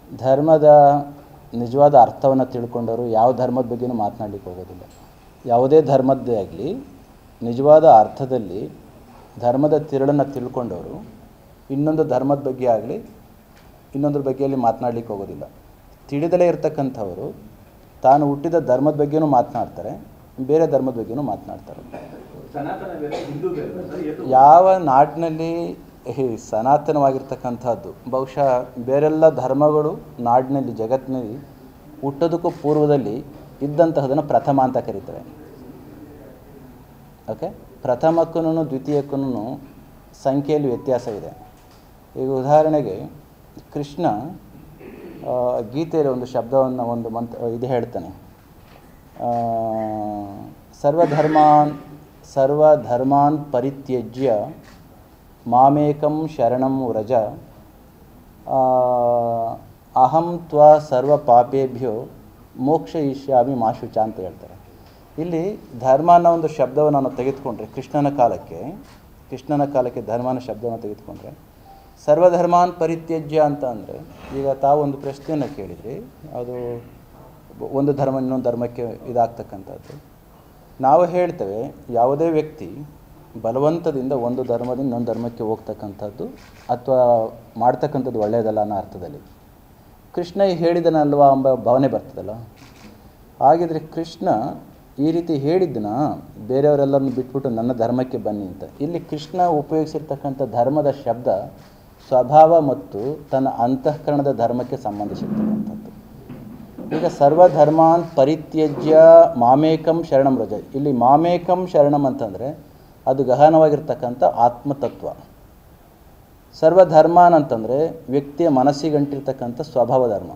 ಧರ್ಮದ ನಿಜವಾದ ಅರ್ಥವನ್ನು ತಿಳ್ಕೊಂಡವರು ಯಾವ ಧರ್ಮದ ಬಗ್ಗೆನೂ ಮಾತನಾಡಲಿಕ್ಕೆ ಹೋಗೋದಿಲ್ಲ ಯಾವುದೇ ಧರ್ಮದ್ದೇ ಆಗಲಿ ನಿಜವಾದ ಅರ್ಥದಲ್ಲಿ ಧರ್ಮದ ತಿರುಳನ್ನು ತಿಳ್ಕೊಂಡವರು ಇನ್ನೊಂದು ಧರ್ಮದ ಬಗ್ಗೆ ಆಗಲಿ ಇನ್ನೊಂದ್ರ ಬಗ್ಗೆಯಲ್ಲಿ ಮಾತನಾಡಲಿಕ್ಕೆ ಹೋಗೋದಿಲ್ಲ ತಿಳಿದಲೇ ಇರತಕ್ಕಂಥವರು ತಾನು ಹುಟ್ಟಿದ ಧರ್ಮದ ಬಗ್ಗೆನೂ ಮಾತನಾಡ್ತಾರೆ ಬೇರೆ ಧರ್ಮದ ಬಗ್ಗೆನೂ ಮಾತನಾಡ್ತಾರೆ ಸನಾತನ ಬೇರೆ ಹಿಂದೂ ಬೇರೆ ಸರ್ ಎಷ್ಟು ಯಾವ ನಾಡಿನಲ್ಲಿ ಈ ಸನಾತನವಾಗಿರ್ತಕ್ಕಂಥದ್ದು ಬಹುಶಃ ಬೇರೆಲ್ಲ ಧರ್ಮಗಳು ನಾಡಿನಲ್ಲಿ ಜಗತ್ತಿನಲ್ಲಿ ಹುಟ್ಟೋದಕ್ಕೂ ಪೂರ್ವದಲ್ಲಿ ಇದ್ದಂತಹದನ್ನು ಪ್ರಥಮ ಅಂತ ಕರೀತಾರೆ ಓಕೆ ಪ್ರಥಮಕ್ಕೂ ದ್ವಿತೀಯಕ್ಕೂ ಸಂಖ್ಯೆಯಲ್ಲಿ ವ್ಯತ್ಯಾಸ ಇದೆ ಈಗ ಉದಾಹರಣೆಗೆ ಕೃಷ್ಣ ಆ, ಗೀತೆಯಲ್ಲಿ ಒಂದು ಶಬ್ದವನ್ನು ಒಂದು ಮಂತ್ರ ಇದು ಹೇಳ್ತಾನೆ ಆ, ಸರ್ವಧರ್ಮಾನ್ ಸರ್ವಧರ್ಮಾನ್ ಪರಿತ್ಯಜ್ಯ ಮಾಮೇಕಂ ಶರಣಂ ವ್ರಜ ಆ, ಅಹಂ ತ್ವ ಸರ್ವ ಪಾಪೇಭ್ಯೋ ಮೋಕ್ಷ ಇಷ್ಯಾಮಿ ಮಾಶುಚ ಅಂತ ಹೇಳ್ತಾರೆ ಇಲ್ಲಿ ಧರ್ಮ ಅನ್ನೋ ಒಂದು ಶಬ್ದವನ್ನು ನಾವು ತೆಗೆದುಕೊಂಡ್ರೆ ಕೃಷ್ಣನ ಕಾಲಕ್ಕೆ ಕೃಷ್ಣನ ಕಾಲಕ್ಕೆ ಧರ್ಮ ಅನ್ನೋ ಶಬ್ದವನ್ನು ತೆಗೆದುಕೊಂಡ್ರೆ ಸರ್ವಧರ್ಮಾನ್ ಪರಿತ್ಯಜ್ಯ ಅಂತ ಅಂದರೆ ಈಗ ತಾವು ಒಂದು ಪ್ರಶ್ನೆಯನ್ನು ಕೇಳಿದ್ರಿ ಅದು ಒಂದು ಧರ್ಮ ಇನ್ನೊಂದು ಧರ್ಮಕ್ಕೆ ಇದಾಗ್ತಕ್ಕಂಥದ್ದು ನಾವು ಹೇಳ್ತೇವೆ ಯಾವುದೇ ವ್ಯಕ್ತಿ ಬಲವಂತದಿಂದ ಒಂದು ಧರ್ಮದಿಂದ ಇನ್ನೊಂದು ಧರ್ಮಕ್ಕೆ ಹೋಗ್ತಕ್ಕಂಥದ್ದು ಅಥವಾ ಮಾಡ್ತಕ್ಕಂಥದ್ದು ಒಳ್ಳೆಯದಲ್ಲ ಅನ್ನೋ ಅರ್ಥದಲ್ಲಿ ಕೃಷ್ಣ ಹೇಳಿದನಲ್ವಾ ಎಂಬ ಭಾವನೆ ಬರ್ತದಲ್ಲ ಹಾಗಿದ್ರೆ ಕೃಷ್ಣ ಈ ರೀತಿ ಹೇಳಿದ್ದನ ಬೇರೆಯವರೆಲ್ಲರನ್ನು ಬಿಟ್ಬಿಟ್ಟು ನನ್ನ ಧರ್ಮಕ್ಕೆ ಬನ್ನಿ ಅಂತ ಇಲ್ಲಿ ಕೃಷ್ಣ ಉಪಯೋಗಿಸಿರ್ತಕ್ಕಂಥ ಧರ್ಮದ ಶಬ್ದ ಸ್ವಭಾವ ಮತ್ತು ತನ್ನ ಅಂತಃಕರಣದ ಧರ್ಮಕ್ಕೆ ಸಂಬಂಧಿಸಿರ್ತಕ್ಕಂಥದ್ದು ಈಗ ಸರ್ವಧರ್ಮಾನ್ ಪರಿತ್ಯಜ್ಯ ಮಾಮೇಕಂ ಶರಣಂ ರಜ ಇಲ್ಲಿ ಮಾಮೇಕಂ ಶರಣಂ ಅಂತಂದರೆ ಅದು ಗಹನವಾಗಿರ್ತಕ್ಕಂಥ ಆತ್ಮತತ್ವ ಸರ್ವಧರ್ಮಾನ್ ಅಂತಂದರೆ ವ್ಯಕ್ತಿಯ ಮನಸ್ಸಿಗಂಟಿರ್ತಕ್ಕಂಥ ಸ್ವಭಾವ ಧರ್ಮ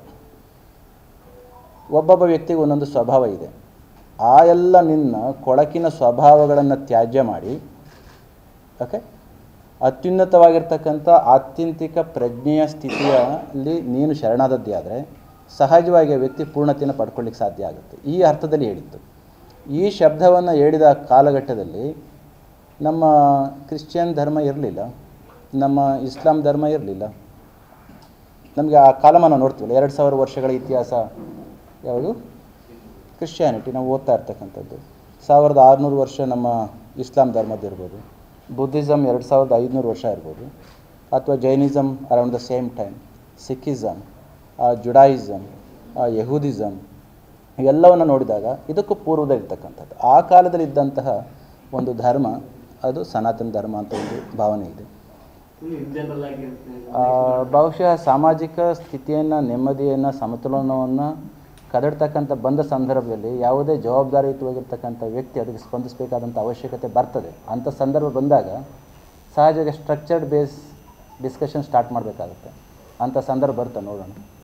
ಒಬ್ಬೊಬ್ಬ ವ್ಯಕ್ತಿಗೆ ಒಂದೊಂದು ಸ್ವಭಾವ ಇದೆ ಆ ಎಲ್ಲ ನಿನ್ನ ಕೊಳಕಿನ ಸ್ವಭಾವಗಳನ್ನು ತ್ಯಾಜ್ಯ ಮಾಡಿ ಓಕೆ ಅತ್ಯುನ್ನತವಾಗಿರ್ತಕ್ಕಂಥ ಆತ್ಯಂತಿಕ ಪ್ರಜ್ಞೆಯ ಸ್ಥಿತಿಯಲ್ಲಿ ನೀನು ಶರಣಾದದ್ದೇ ಆದರೆ ಸಹಜವಾಗಿ ಆ ವ್ಯಕ್ತಿ ಪೂರ್ಣತೆಯನ್ನು ಪಡ್ಕೊಳ್ಳಿಕ್ಕೆ ಸಾಧ್ಯ ಆಗುತ್ತೆ ಈ ಅರ್ಥದಲ್ಲಿ ಹೇಳಿತ್ತು ಈ ಶಬ್ದವನ್ನು ಹೇಳಿದ ಕಾಲಘಟ್ಟದಲ್ಲಿ ನಮ್ಮ ಕ್ರಿಶ್ಚಿಯನ್ ಧರ್ಮ ಇರಲಿಲ್ಲ ನಮ್ಮ ಇಸ್ಲಾಂ ಧರ್ಮ ಇರಲಿಲ್ಲ ನಮಗೆ ಆ ಕಾಲಮಾನ ನೋಡ್ತೀವಲ್ಲ ಎರಡು ಸಾವಿರ ವರ್ಷಗಳ ಇತಿಹಾಸ ಯಾವುದು ಕ್ರಿಶ್ಚಿಯಾನಿಟಿ ನಾವು ಓದ್ತಾ ಇರ್ತಕ್ಕಂಥದ್ದು ಸಾವಿರದ ಆರುನೂರು ವರ್ಷ ನಮ್ಮ ಇಸ್ಲಾಂ ಧರ್ಮದ್ದಿರ್ಬೋದು ಬುದ್ಧಿಸಮ್ ಎರಡು ಸಾವಿರದ ಐದುನೂರು ವರ್ಷ ಇರ್ಬೋದು ಅಥವಾ Jainism around the same time Sikhism Judaism ಯಹೂದಿಸಮ್ ಇವೆಲ್ಲವನ್ನು ನೋಡಿದಾಗ ಇದಕ್ಕೂ ಪೂರ್ವದಲ್ಲಿರ್ತಕ್ಕಂಥದ್ದು ಆ ಕಾಲದಲ್ಲಿ ಇದ್ದಂತಹ ಒಂದು ಧರ್ಮ ಅದು ಸನಾತನ ಧರ್ಮ ಅಂತ ಒಂದು ಭಾವನೆ ಇದೆ ಜನರಲ್ ಆಗಿ ಆ, ಬಹುಶಃ ಸಾಮಾಜಿಕ ಸ್ಥಿತಿಯನ್ನು ನೆಮ್ಮದಿಯನ್ನು ಸಮತೋಲನವನ್ನು ಕದಡ್ತಕ್ಕಂಥ ಬಂದ ಸಂದರ್ಭದಲ್ಲಿ ಯಾವುದೇ ಜವಾಬ್ದಾರಿಯುತವಾಗಿರ್ತಕ್ಕಂಥ ವ್ಯಕ್ತಿ ಅದಕ್ಕೆ ಸ್ಪಂದಿಸಬೇಕಾದಂಥ ಅವಶ್ಯಕತೆ ಬರ್ತದೆ ಅಂಥ ಸಂದರ್ಭ ಬಂದಾಗ ಸಹಜವಾಗಿ ಸ್ಟ್ರಕ್ಚರ್ಡ್ ಬೇಸ್ ಡಿಸ್ಕಷನ್ ಸ್ಟಾರ್ಟ್ ಮಾಡಬೇಕಾಗುತ್ತೆ ಅಂಥ ಸಂದರ್ಭ ಬರುತ್ತೆ ನೋಡೋಣ